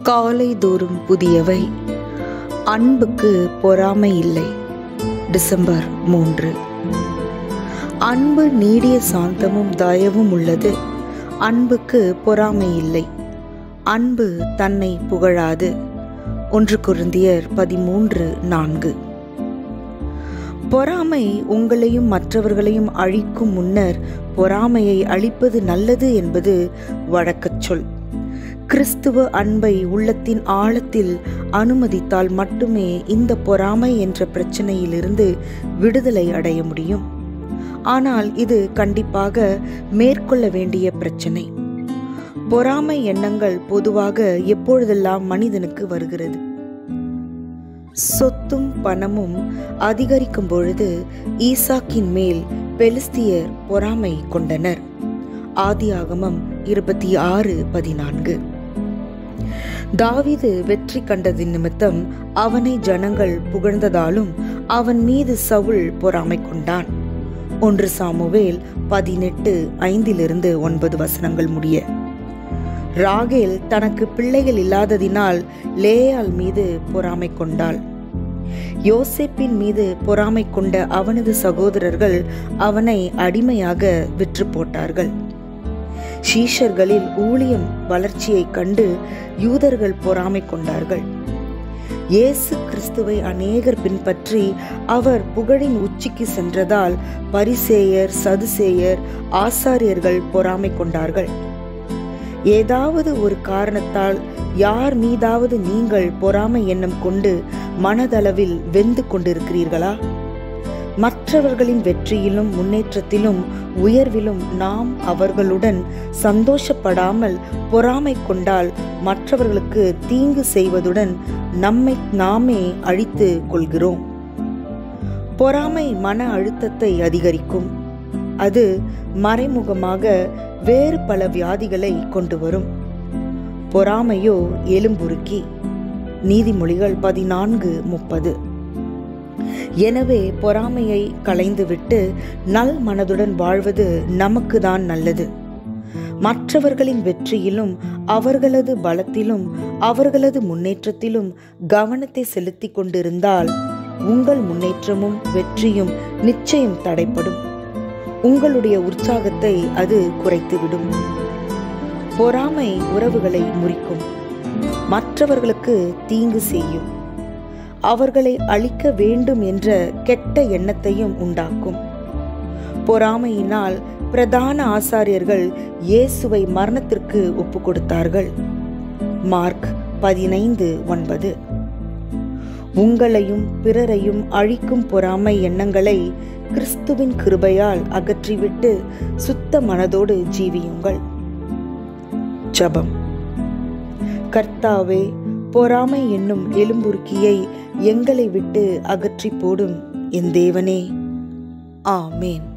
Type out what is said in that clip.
காலைதோறும் புதியவை அன்புக்கு பொறாமை இல்லை டிசம்பர் மூன்று அன்பு நீடிய சாந்தமும் தயவும் உள்ளது அன்புக்கு பொறாமை இல்லை அன்பு தன்னை புகழாது ஒன்று குருந்தியர் பதிமூன்று நான்கு பொறாமை உங்களையும் மற்றவர்களையும் அழிக்கும் முன்னர் பொறாமையை அழிப்பது நல்லது என்பது வழக்கச் சொல் கிறிஸ்துவ அன்பை உள்ளத்தின் ஆழத்தில் அனுமதித்தால் மட்டுமே இந்த பொறாமை என்ற பிரச்சனையிலிருந்து விடுதலை அடைய முடியும் ஆனால் இது கண்டிப்பாக மேற்கொள்ள வேண்டிய பிரச்சனை பொறாமை எண்ணங்கள் பொதுவாக எப்பொழுதெல்லாம் மனிதனுக்கு வருகிறது சொத்தும் பணமும் அதிகரிக்கும் பொழுது ஈசாக்கின் மேல் பெலிஸ்தியர் பொறாமை கொண்டனர் ஆதியாகமம் இருபத்தி ஆறு பதினான்கு தாவிது வெற்றி கண்டதின் நிமித்தம் அவனை ஜனங்கள் புகழ்ந்ததாலும் அவன் மீது சவுல் பொறாமை கொண்டான் ஒன்று சாமுவேல் பதினெட்டு ஐந்திலிருந்து ஒன்பது வசனங்கள் முடிய ராகேல் தனக்கு பிள்ளைகள் இல்லாததினால் லேயால் மீது பொறாமை கொண்டாள் யோசேப்பின் மீது பொறாமை கொண்ட அவனது சகோதரர்கள் அவனை அடிமையாக விற்று போட்டார்கள் ஷீஷர்களில் ஊழியம் வளர்ச்சியைக் கண்டு யூதர்கள் பொறாமை கொண்டார்கள் இயேசு கிறிஸ்துவை அநேகர் பின்பற்றி அவர் புகழின் உச்சிக்கு சென்றதால் பரிசேயர் சதுசேயர் ஆசாரியர்கள் பொறாமை கொண்டார்கள் ஏதாவது ஒரு காரணத்தால் யார் மீதாவது நீங்கள் பொறாமை எண்ணம் கொண்டு மனதளவில் வெந்து கொண்டிருக்கிறீர்களா மற்றவர்களின் வெற்றியிலும் முன்னேற்றத்திலும் உயர்விலும் நாம் அவர்களுடன் சந்தோஷப்படாமல் பொறாமை கொண்டால் மற்றவர்களுக்கு தீங்கு செய்வதுடன் நம்மை நாமே அழித்து கொள்கிறோம் பொறாமை மன அழுத்தத்தை அதிகரிக்கும் அது மறைமுகமாக வேறு பல வியாதிகளை கொண்டு வரும் பொறாமையோ எலும்புருக்கி நீதிமொழிகள் பதினான்கு முப்பது எனவே பொறாமையை களைந்துவிட்டு நல் மனதுடன் வாழ்வது நமக்கு தான் நல்லது மற்றவர்களின் வெற்றியிலும் அவர்களது பலத்திலும் அவர்களது முன்னேற்றத்திலும் கவனத்தை செலுத்தி கொண்டிருந்தால் உங்கள் முன்னேற்றமும் வெற்றியும் நிச்சயம் தடைப்படும் உங்களுடைய உற்சாகத்தை அது குறைத்துவிடும் பொறாமை உறவுகளை முறிக்கும் மற்றவர்களுக்கு தீங்கு செய்யும் அவர்களை அழிக்க வேண்டும் என்ற கெட்ட எண்ணத்தையும் உண்டாக்கும் பொறாமையினால் பிரதான ஆசாரியர்கள் இயேசுவை மரணத்திற்கு ஒப்பு கொடுத்தார்கள் மார்க் பதினைந்து ஒன்பது உங்களையும் பிறரையும் அழிக்கும் பொறாமை எண்ணங்களை கிறிஸ்துவின் கிருபையால் அகற்றிவிட்டு சுத்த மனதோடு ஜீவியுங்கள் ஜபம் கர்த்தாவே பொறாமை என்னும் எலும்புருக்கியை எங்களை விட்டு அகற்றி போடும் என் தேவனே ஆமேன்